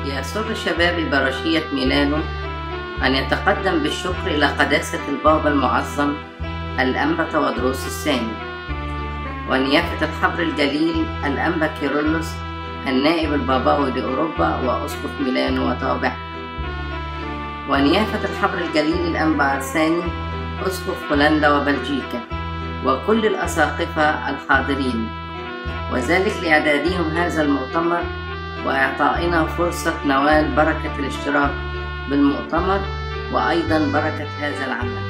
يسر شباب برشية ميلانو أن يتقدم بالشكر إلى قداسة البابا المعظم الأنبا تودروس الثاني ونيافة الحبر الجليل الأنبا كيرلس النائب البابوي لأوروبا وأسقف ميلانو وتابع ونيافة الحبر الجليل الأنبا الثاني أسقف هولندا وبلجيكا وكل الأساقفة الحاضرين وذلك لإعدادهم هذا المؤتمر وإعطائنا فرصة نوال بركة الاشتراك بالمؤتمر وأيضا بركة هذا العمل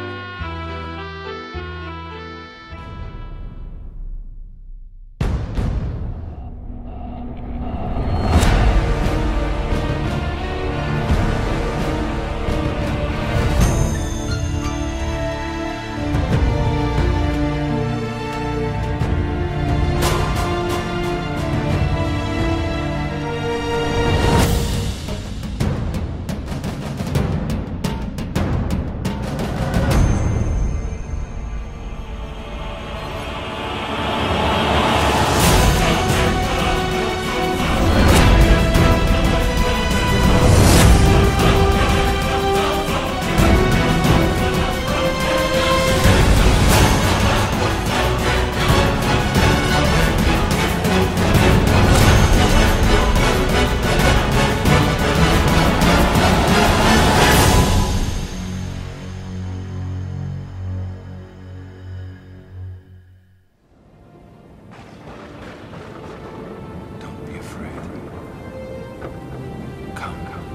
Don't be afraid. Come, come.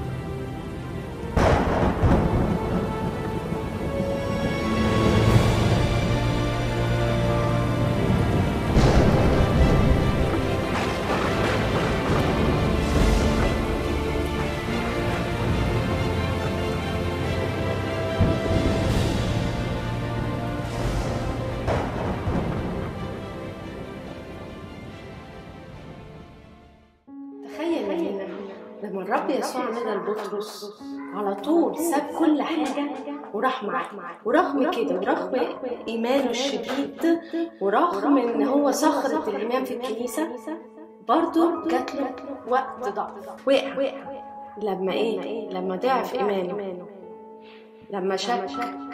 تخيل هنا لما الرب يسوع نادى لبطرس على طول ساب كل حاجة وراح معاه ورغم كده ورغم إيمانه الشديد ورغم إن هو صخرة الإيمان في الكنيسة برضه جات له وقت ضعف وقع لما إيه؟ لما ضعف إيمانه لما شك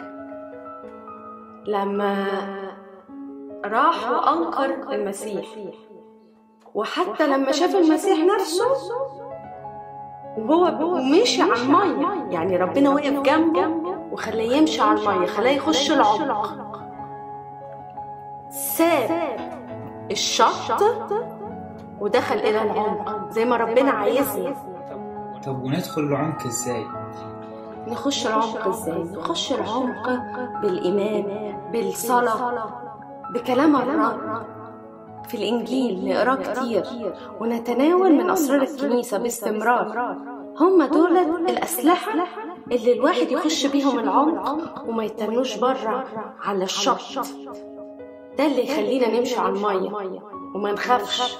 لما راح وأنكر المسيح وحتى لما شاف المسيح نفسه وهو ومشي على المية يعني ربنا وقف جنبه وخلاه يمشي على المية خلاه يخش العمق ساب الشط ودخل إلى العمق زي ما ربنا عايزنا طب وندخل العمق ازاي؟ نخش العمق ازاي؟ نخش العمق بالإيمان بالصلاة بكلام الرب في الإنجيل نقراه كتير ونتناول من أسرار الكنيسة باستمرار هم دول الأسلحة اللي الواحد يخش بيهم العمق وما يتنوش بره على الشط ده اللي يخلينا نمشي على المية وما نخافش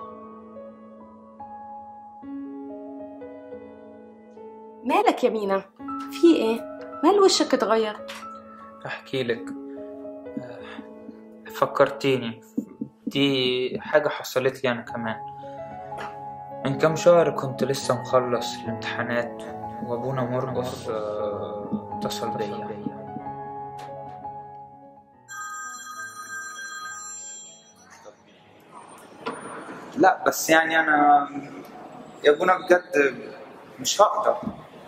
مالك يا مينا في ايه مال وشك اتغير احكي لك آه، فكرتيني دي حاجة حصلت لي أنا كمان من كام شهر كنت لسه مخلص الامتحانات وأبونا مرقص آه، اتصل بيا لا بس يعني أنا يا أبونا بجد مش هقدر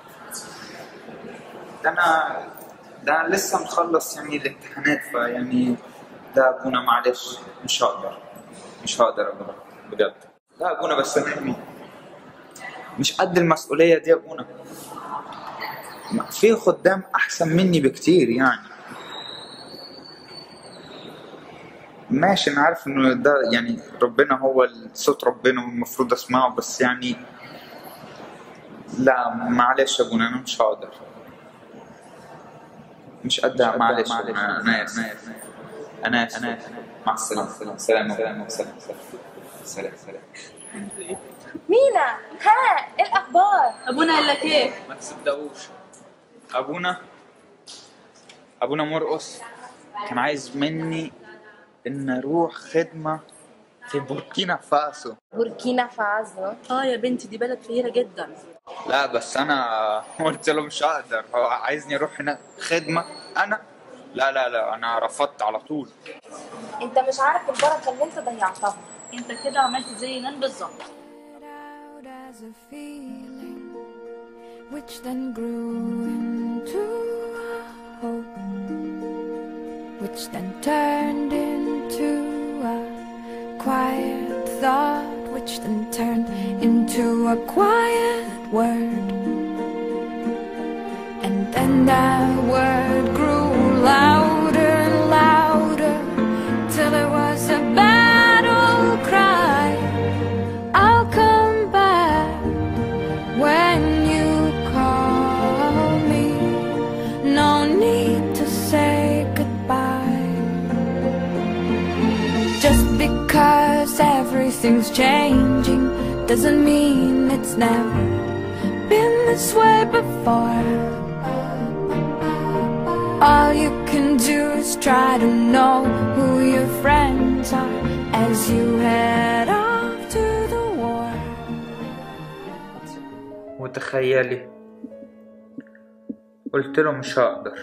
ده أنا ده أنا لسه مخلص يعني الامتحانات فيعني لا ابونا معلش مش هقدر مش هقدر ابونا بجد لا ابونا بس سامحني مش قد المسؤولية دي يا ابونا في خدام احسن مني بكتير يعني ماشي انا عارف انه ده يعني ربنا هو صوت ربنا والمفروض اسمعه بس يعني لا معلش يا ابونا انا مش هقدر مش قد معلش انا انا اسف انا اسف انا آسف. مع السلامه سلام سلام سلام سلام سلام سلام مينا ها ايه الاخبار ابونا قال لك ايه ما تصدقوش ابونا ابونا مرقص كان عايز مني ان اروح خدمه في بوركينا فاسو بوركينا فازو اه يا بنتي دي بلد فقيرة جدا لا بس انا قلت له مش هقدر هو عايزني اروح هناك خدمه انا لا لا لا انا رفضت على طول انت مش عارف البركه اللي انت ضيعتها انت كده عملت زي يونان بالظبط out as a feeling, which then grew into a hope, which then turned into a quiet thought, which then turned into a quiet word. And then that word grew louder and louder till it was a battle cry. I'll come back when you call me. No need to say goodbye. Just because everything's changing doesn't mean it's never been this way before. All you can do is try to know who your friends are as you head off to the war. وتخيلي قلت له مش هقدر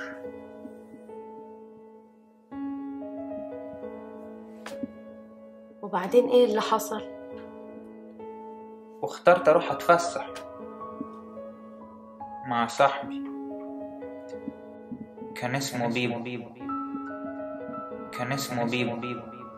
وبعدين ايه اللي حصل واخترت اروح اتفسح مع صاحبي كان اسمه بيبو كان اسمه بيبو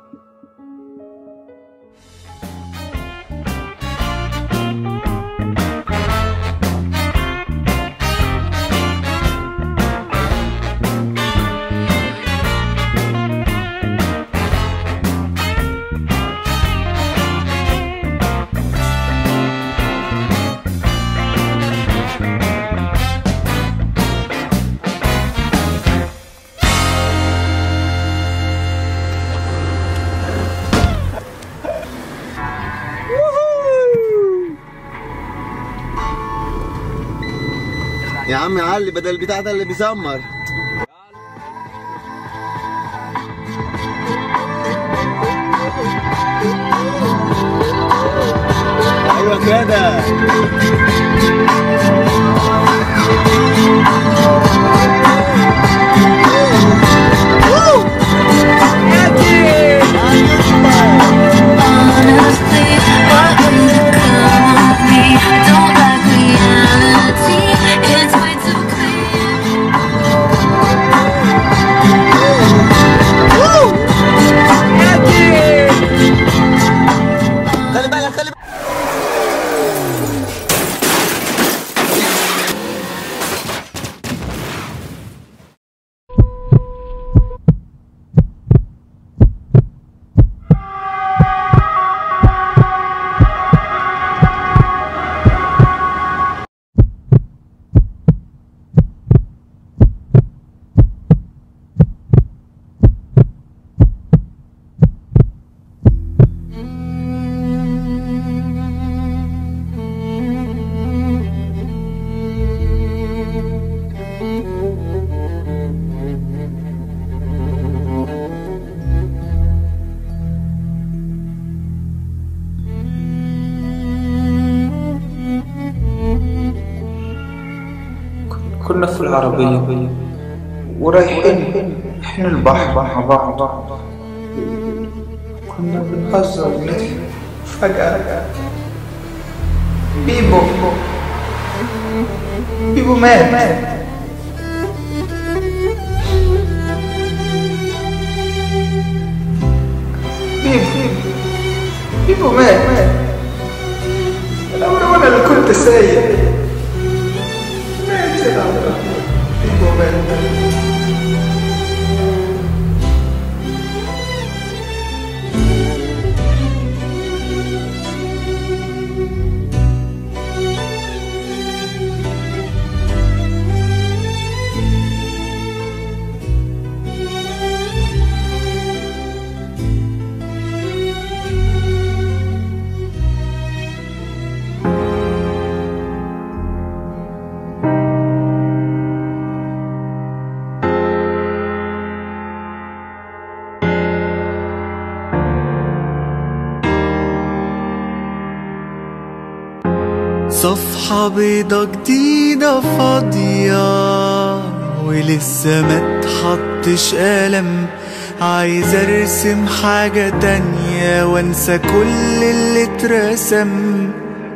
يا عم علي بدل البتاع ده اللي بيزمر ايوه كده Honestly, what would become of me? I don't like reality. It's way too clear. خلي بالك خلي بالك كنا في العربية ورايحين رايحين البحر مع بعض كنا بنهزر ونضحك فجأة بيبو بيبو مات بيبو بيبو مات الأول أنا اللي كنت سايق مات يا الأول بيبو مات صفحة بيضة جديدة فاضية ولسه ما اتحطش قلم عايز ارسم حاجة تانية وانسى كل اللي اترسم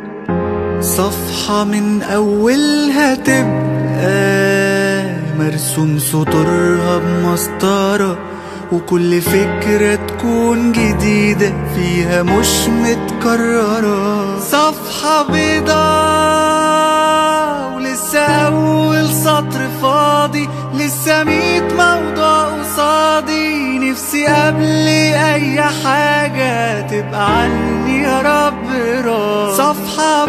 صفحة من أولها تبقى مرسوم سطورها بمسطرة وكل فكرة تكون جديدة فيها مش متكررة صفحة بيضاء ولسه أول سطر فاضي لسه ميت موضوع قصادي نفسي قبل أي حاجة تبقى عني يا رب راضي صفحة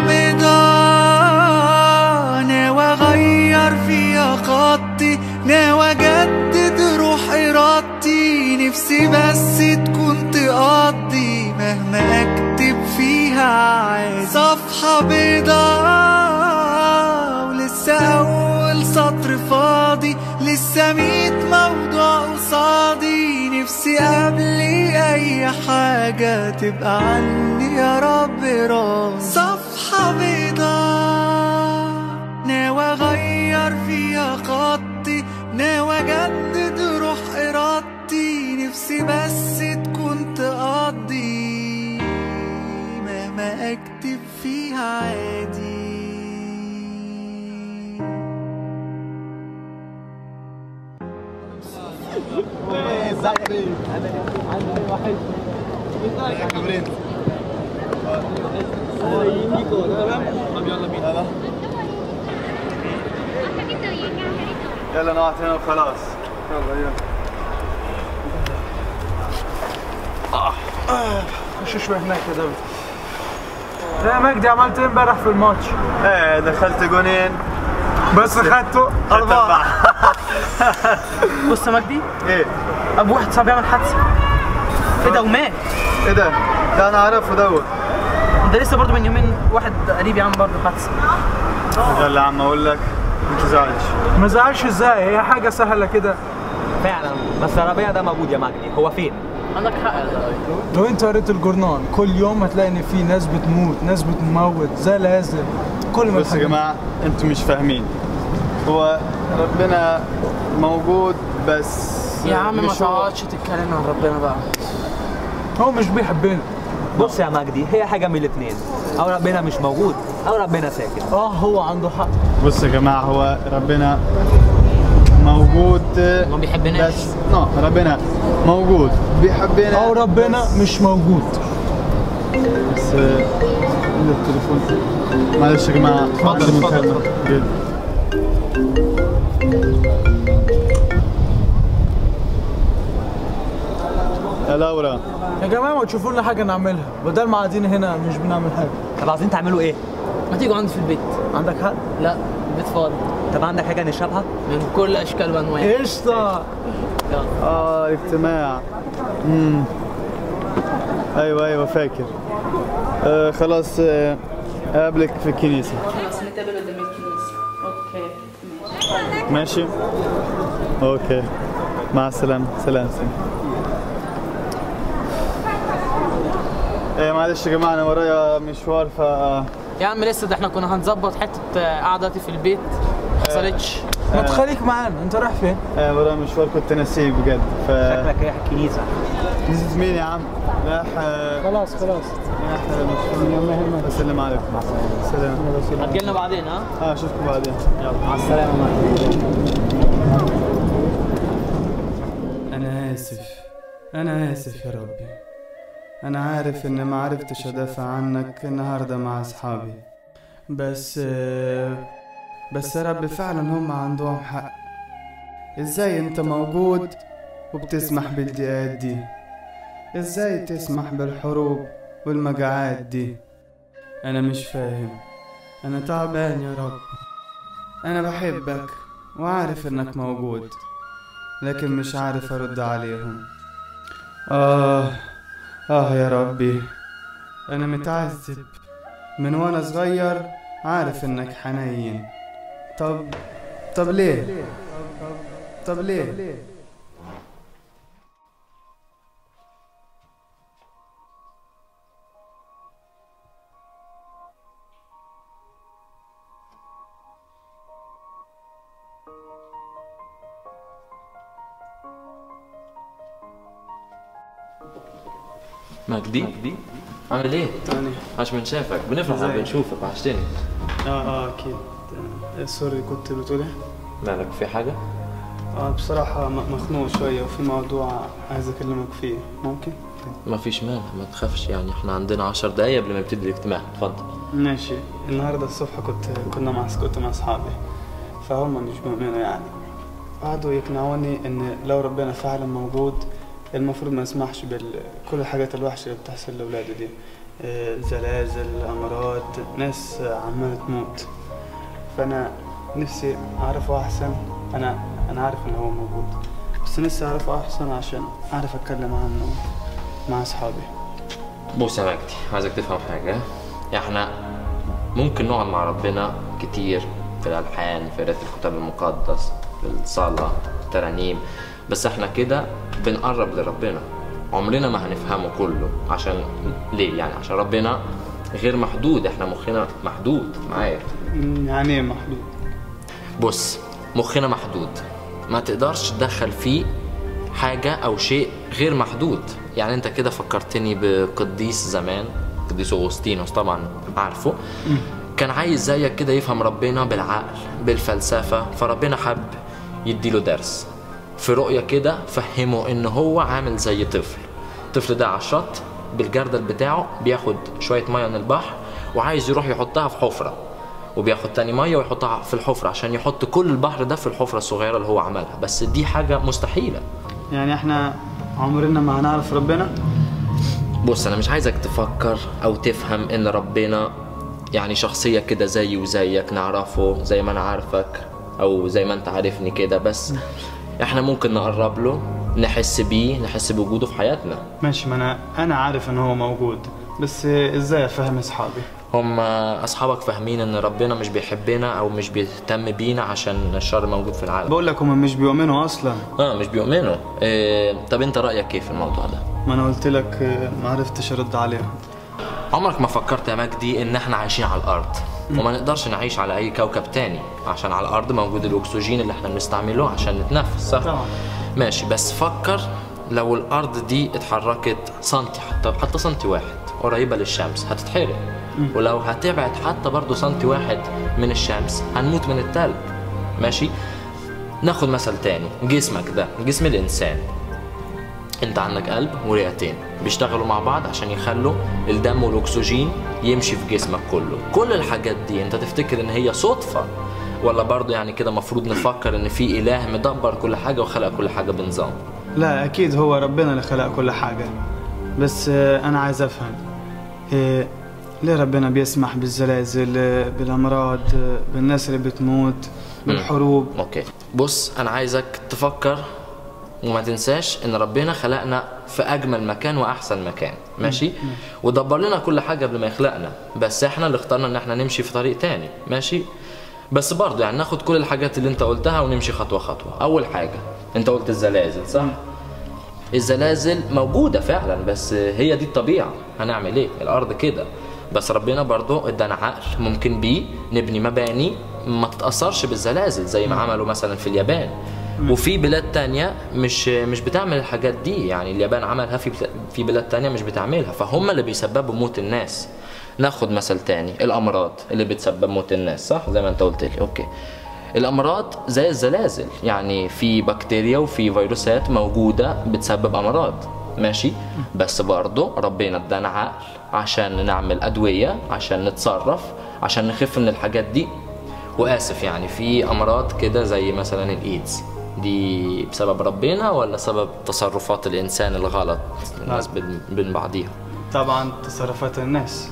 بيضاء ناوي أغير فيها خطي ناوي أجدد روح إرادتي نفسي بس تكون تقضي مهما أكتب فيها عادي صفحة بيضاء ولسه أول سطر فاضي لسه ميت موضوع قصادي نفسي قبل أي حاجة تبقى عني يا رب راضي صفحة بيضاء ناوي أغير فيها خطي ناوي أجدد روح إرادتي نفسي بس تكون تقضي مهما أكتب فيها عادي يلا نقعد هنا وخلاص يلا يلا خش شوي هناك يا داود يا مجدي عملت ايه امبارح في الماتش؟ ايه دخلت جونين بس خدته أربعة بص يا مجدي ايه ابو واحد صاحبي عمل حادثه ايه ده ومات ايه ده؟ ده انا اعرفه دوت ده لسه برضه من يومين واحد قريبي عمل برضه حادثه يلا يا عم اقول لك ما تزعلش ما زعلش ازاي هي حاجة سهلة كده فعلا بس الربيع ده موجود يا مجدي هو فين؟ عندك حق يا داود لو انت قريت الجورنال كل يوم هتلاقي ان في ناس بتموت ناس بتموت زلازل كل ما بص يا الحاجات- جماعه انتوا مش فاهمين هو ربنا موجود بس يا عم ما مش هو- تقعدش تتكلم عن ربنا بقى هو مش بيحبنا بص يا مجدي هي حاجة من الاتنين أو ربنا مش موجود أو ربنا ساكت اه هو عنده حق بص يا جماعه هو ربنا موجود ما بيحبناش بس نو ربنا موجود بيحبنا او ربنا مش موجود بس آه، عندي التليفون معلش يا جماعه اتفضل، عندي اتفضل، مكالمة. جد. يا لورا يا جماعة ما تشوفوا لنا حاجة نعملها بدل ما قاعدين هنا مش بنعمل حاجة طب عايزين تعملوا إيه؟ ما تيجوا عندي في البيت عندك حق؟ لا البيت فاضي طب عندك حاجة نشربها؟ من كل اشكال وانواع قشطة اه اجتماع امم ايوه ايوه فاكر آه خلاص آه اقابلك في الكنيسه خلاص نتقابل قدام الكنيسه اوكي ماشي اوكي مع السلامه سلام سلام ايه معلش يا جماعه انا ورايا مشوار ف يا عم لسه ده احنا كنا هنظبط حته آه، قعدتي في البيت ما حصلتش ما تخليك معانا انت رايح فين؟ آه ورايا مشوار كنت ناسيه بجد ف شكلك رايح الكنيسة نسيت مين يا عم رايح آه، خلاص خلاص رايح مشوار اسلم عليكم سلام هتجيلنا بعدين ها اه اشوفكم بعدين يلا مع السلامه أنا آسف أنا آسف يا ربي أنا عارف إن ما عرفتش أدافع عنك النهاردة مع أصحابي بس بس يا رب فعلا هم عندهم حق إزاي أنت موجود وبتسمح بالضيقات دي إزاي تسمح بالحروب والمجاعات دي أنا مش فاهم أنا تعبان يا رب أنا بحبك وعارف إنك موجود لكن مش عارف أرد عليهم آه آه يا ربي أنا متعذب من وأنا صغير عارف إنك حنين طب طب ليه طب ليه مجدي عامل ايه؟ تاني عاش من شافك بنفرح لما ازيك؟ بنشوفك وحشتني اه اه اكيد آه، سوري كنت بتقول ايه؟ مالك في حاجة؟ اه بصراحة م- مخنوق شوية وفي موضوع عايز اكلمك فيه ممكن؟ ما فيش مانع ما تخافش يعني احنا عندنا عشر دقايق قبل ما يبتدي الاجتماع اتفضل ماشي النهاردة الصبح كنت كنا مع كنت مع اصحابي فهم مش بيؤمنوا يعني قعدوا يقنعوني ان لو ربنا فعلا موجود المفروض ما يسمحش بكل الحاجات الوحشة اللي بتحصل لأولاده دي آه، زلازل أمراض ناس عمالة تموت فأنا نفسي أعرفه أحسن أنا أنا عارف إن هو موجود بس نفسي أعرفه أحسن عشان أعرف أتكلم عنه مع أصحابي بص يا مجدي عايزك تفهم حاجة احنا ممكن نقعد مع ربنا كتير في الألحان في قراءة الكتاب المقدس في الصلاة الترانيم بس احنا كده بنقرب لربنا عمرنا ما هنفهمه كله عشان ليه يعني عشان ربنا غير محدود احنا مخنا محدود معايا مم، يعني إيه محدود بص مخنا محدود ما تقدرش تدخل فيه حاجة أو شيء غير محدود يعني أنت كده فكرتني بقديس زمان قديس أغسطينوس طبعا عارفه كان عايز زيك كده يفهم ربنا بالعقل بالفلسفة فربنا حب يديله درس في رؤية كده فهمه إن هو عامل زي طفل الطفل ده على الشط بالجردل بتاعه بياخد شوية مية من البحر وعايز يروح يحطها في حفرة وبياخد تاني ميه ويحطها في الحفره عشان يحط كل البحر ده في الحفره الصغيره اللي هو عملها بس دي حاجه مستحيله يعني إحنا عمرنا ما هنعرف ربنا بص انا مش عايزك تفكر او تفهم ان ربنا يعني شخصيه كده زيي وزيك نعرفه زي ما انا عارفك او زي ما انت عارفني كده بس احنا ممكن نقرب له نحس بيه نحس بوجوده في حياتنا ماشي ما أنا أنا عارف إن هو موجود بس إزاي أفهم أصحابي هم اصحابك فاهمين ان ربنا مش بيحبنا او مش بيهتم بينا عشان الشر موجود في العالم بقول لك هم مش بيؤمنوا أصلا اه مش بيؤمنوا إيه طب انت رايك ايه في الموضوع ده ما أنا قلت لك آه، ما عرفتش أرد عليهم عمرك ما فكرت يا مجدي ان احنا عايشين على الارض وما نقدرش نعيش على اي كوكب تاني عشان على الارض موجود الاكسجين اللي احنا بنستعمله عشان نتنفس صح طبعا ماشي بس فكر لو الارض دي اتحركت سنتي حتى حتى سنتي واحد قريبه للشمس هتتحرق ولو هتبعد حتى برضو سنتي واحد من الشمس هنموت من التلج ماشي ناخد مثل تاني جسمك ده جسم الانسان انت عندك قلب ورئتين بيشتغلوا مع بعض عشان يخلوا الدم والاكسجين يمشي في جسمك كله كل الحاجات دي انت تفتكر ان هي صدفة ولا برضه يعني كده مفروض نفكر ان في اله مدبر كل حاجة وخلق كل حاجة بنظام لا أكيد هو ربنا اللي خلق كل حاجة بس آه، أنا عايز أفهم إيه ليه ربنا بيسمح بالزلازل آه، بالأمراض آه، بالناس اللي بتموت بالحروب اوكي بص انا عايزك تفكر وما تنساش ان ربنا خلقنا في اجمل مكان واحسن مكان ماشي ودبر لنا كل حاجه قبل ما يخلقنا بس احنا اللي اخترنا ان احنا نمشي في طريق تاني ماشي بس برضه يعني ناخد كل الحاجات اللي انت قلتها ونمشي خطوه خطوه اول حاجه انت قلت الزلازل صح الزلازل موجوده فعلا بس هي دي الطبيعه هنعمل ايه الارض كده بس ربنا برضه ادانا عقل ممكن بيه نبني مباني ما تتاثرش بالزلازل زي ما عملوا مثلا في اليابان وفي بلاد تانية مش مش بتعمل الحاجات دي يعني اليابان عملها في بلا- في بلاد تانية مش بتعملها فهم اللي بيسببوا موت الناس ناخد مثل تاني الامراض اللي بتسبب موت الناس صح زي ما انت قلت لي اوكي الامراض زي الزلازل يعني في بكتيريا وفي فيروسات موجوده بتسبب امراض ماشي بس برضه ربنا ادانا عقل عشان نعمل ادويه عشان نتصرف عشان نخف من الحاجات دي واسف يعني في امراض كده زي مثلا الايدز دي بسبب ربنا ولا سبب تصرفات الانسان الغلط الناس بين بين بعضيها طبعا تصرفات الناس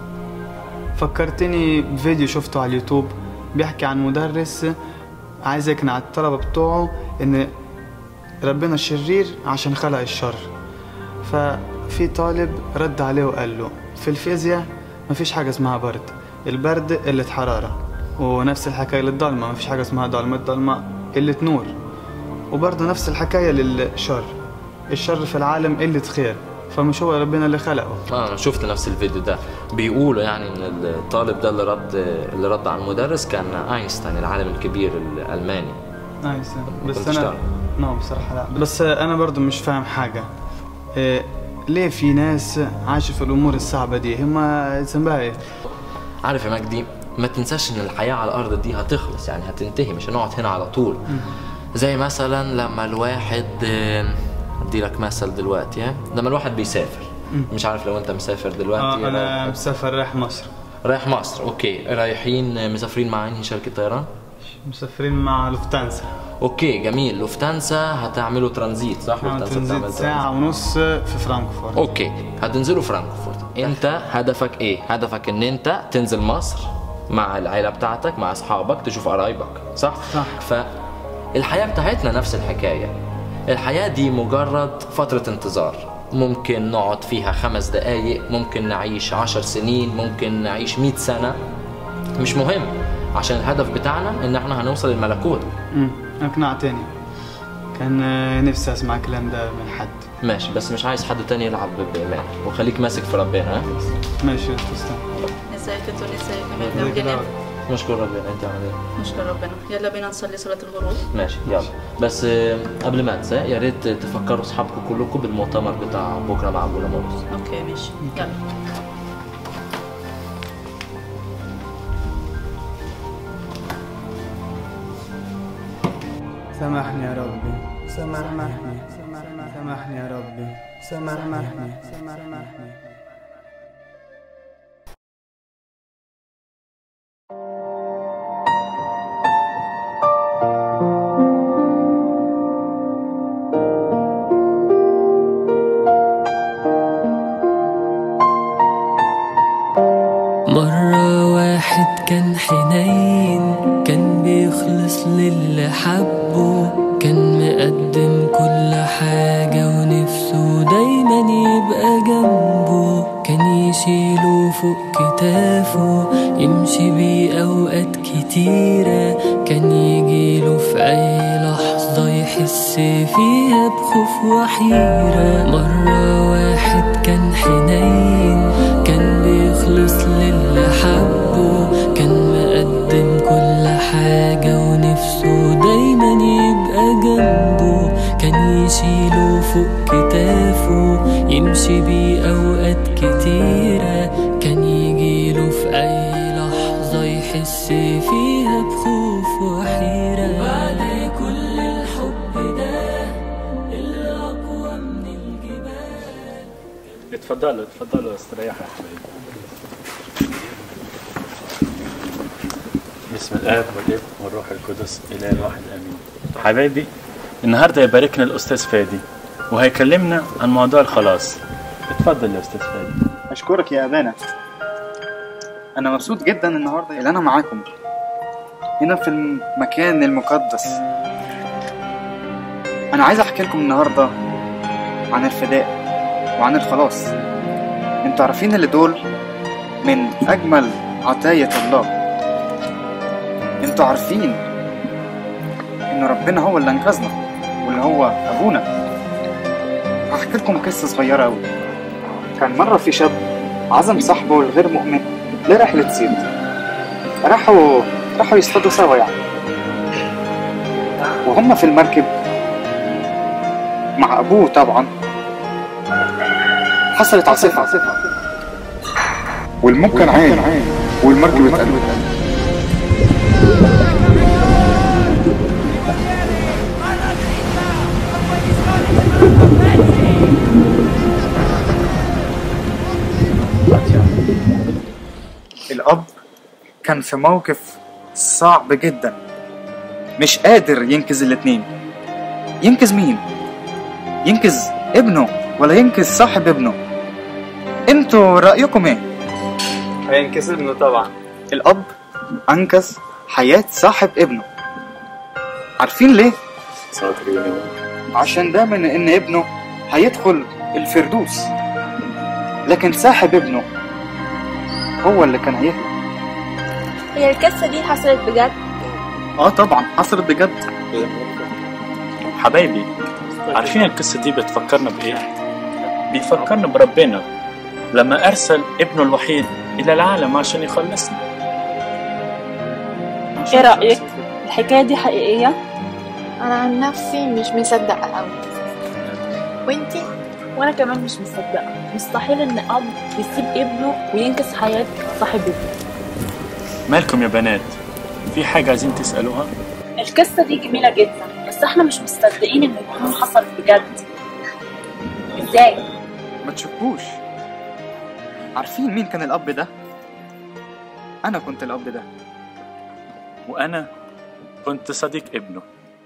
فكرتني بفيديو شفته على اليوتيوب بيحكي عن مدرس عايز يقنع الطلبة بتوعه ان ربنا شرير عشان خلق الشر ففي طالب رد عليه وقال له في الفيزياء مفيش حاجة اسمها برد البرد قلة حرارة ونفس الحكاية للضلمة مفيش حاجة اسمها ضلمة الضلمة قلة نور وبرضه نفس الحكاية للشر الشر في العالم قلة خير فمش هو ربنا اللي خلقه اه انا شفت نفس الفيديو ده بيقولوا يعني ان الطالب ده اللي رد اللي رد على المدرس كان اينشتاين العالم الكبير الالماني نايس بس كنت انا اشتغل. نو بصراحة لا بس انا برضو مش فاهم حاجة إيه ليه في ناس عايشة في الأمور الصعبة دي هما ذنبها إيه؟ عارف يا مجدي ما تنساش ان الحياه على الارض دي هتخلص يعني هتنتهي مش هنقعد هنا على طول زي مثلا لما الواحد آه، ادي لك مثل دلوقتي ها لما الواحد بيسافر مم. مش عارف لو انت مسافر دلوقتي آه أنا رايح- مسافر رايح مصر رايح مصر اوكي رايحين آه، مسافرين مع انهي شركه طيران مسافرين مع لوفتانسا اوكي جميل لوفتانسا هتعملوا ترانزيت صح نعمل لوفتانسا تنزيل بتعمل ساعة ونص في فرانكفورت اوكي هتنزلوا فرانكفورت انت هدفك ايه هدفك ان انت تنزل مصر مع العيله بتاعتك مع اصحابك تشوف قرايبك صح صح. فالحياه بتاعتنا نفس الحكايه الحياه دي مجرد فتره انتظار ممكن نقعد فيها خمس دقايق ممكن نعيش عشر سنين ممكن نعيش مئة سنة مش مهم عشان الهدف بتاعنا ان احنا هنوصل للملكوت امم أقنعتني كان آه، نفسي أسمع الكلام ده من حد ماشي بس مش عايز حد تاني يلعب بإيمان وخليك ماسك في ربنا ها ماشي تسلم ازيك يا توني ازيك يا ازيك مريم يا جنان نشكر ربنا انت عامل ايه نشكر ربنا يلا بينا نصلي صلاة الغروب ماشي يلا بس آه، قبل ما انسى يا ريت تفكروا اصحابكم كلكم بالمؤتمر بتاع بكره مع ابونا مرقس اوكي ماشي يلا سامحني يا ربي سامحني سامحني يا ربي سامحني سامحني مرة واحد كان حنين كان بيخلص للي حبه كان مقدم كل حاجة ونفسه دايما يبقى جنبه كان يشيله فوق كتافه يمشي بيه أوقات كتيرة كان يجيله في أي لحظة يحس فيها بخوف وحيرة مرة واحد كان حنين كان بيخلص للي حبه كان مقدم كل حاجة ونفسه دايما يبقى جنبه كان يشيله فوق كتافه يمشي بيه أوقات كتيرة كان يجيله في أي لحظة يحس فيها بخوف وحيرة بعد كل الحب ده الأقوى من الجبال اتفضلوا اتفضلوا استريحوا يا حبايبي بسم الاب والابن والروح القدس اله الواحد امين حبايبي النهارده يباركنا الاستاذ فادي وهيكلمنا عن موضوع الخلاص اتفضل يا استاذ فادي أشكرك يا أبانا أنا مبسوط جدا النهاردة اللي أنا معاكم هنا في المكان المقدس أنا عايز أحكي لكم النهاردة عن الفداء وعن الخلاص انتوا عارفين اللي دول من أجمل عطايا الله انتوا عارفين إن ربنا هو اللي أنقذنا واللي هو أبونا هحكي لكم قصة صغيرة أوي كان مرة في شاب عزم صاحبه الغير مؤمن لرحلة صيد راحوا راحوا يصطادوا سوا يعني وهم في المركب مع أبوه طبعا حصلت عاصفة والموج كان عالي والمركب اتقلبت الأب كان في موقف صعب جدا مش قادر ينقذ الاتنين ينقذ مين؟ ينقذ ابنه ولا ينقذ صاحب ابنه؟ انتوا رأيكم ايه؟ هينكسر ابنه طبعا الأب أنقذ حياة صاحب ابنه عارفين ليه؟ عشان ده من إن ابنه هيدخل الفردوس لكن صاحب ابنه هو اللي كان هيهلك هي القصة دي حصلت بجد اه طبعا حصلت بجد حبايبي عارفين القصة دي بتفكرنا بإيه؟ بيفكرنا بربنا لما أرسل ابنه الوحيد إلى العالم عشان يخلصنا ايه رأيك؟ الحكاية دي حقيقية؟ أنا عن نفسي مش مصدقة أوي وإنتي؟ وانا كمان مش مصدقة مستحيل ان اب يسيب ابنه وينقذ حياة صاحب ابنه مالكم يا بنات في حاجة عايزين تسألوها القصة دي جميلة جدا بس احنا مش مصدقين ان يكون حصل بجد ازاي؟ ما تشكوش عارفين مين كان الأب ده؟ أنا كنت الأب ده وأنا كنت صديق ابنه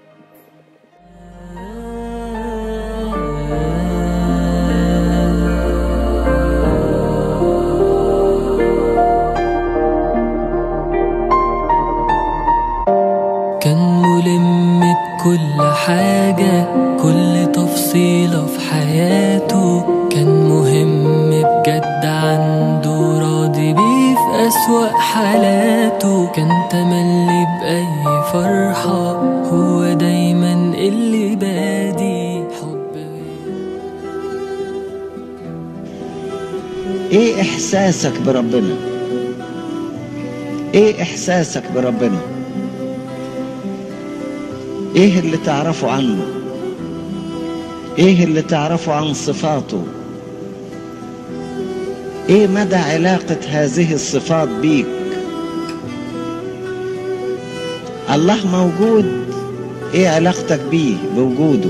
كان ملم بكل حاجة كل تفصيلة في حياته كان مهم بجد عنده راضي بيه في أسوأ حالاته كان تملي بأي فرحة هو دايما اللي بادي ايه احساسك بربنا ايه احساسك بربنا ايه اللي تعرفه عنه ايه اللي تعرفه عن صفاته ايه مدى علاقة هذه الصفات بيك الله موجود ايه علاقتك بيه بوجوده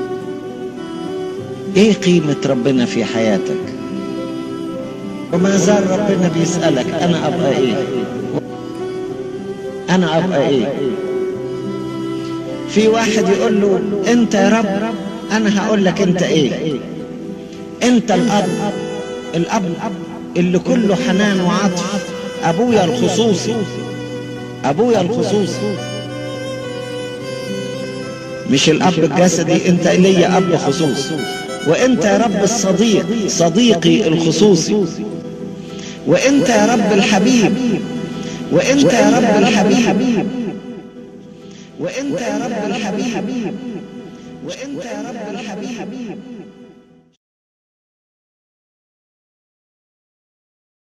ايه قيمة ربنا في حياتك وما زال ربنا بيسألك انا ابقى ايه انا ابقى ايه في واحد يقول له انت يا رب انا هقول لك انت ايه انت الاب الاب اللي كله حنان وعطف ابويا الخصوصي ابويا الخصوصي مش الاب الجسدي انت ليا اب خصوصي وانت يا رب الصديق صديقي الخصوصي وانت يا رب الحبيب وانت يا رب الحبيب وانت يا رب الحبيب وانت يا رب الحبيب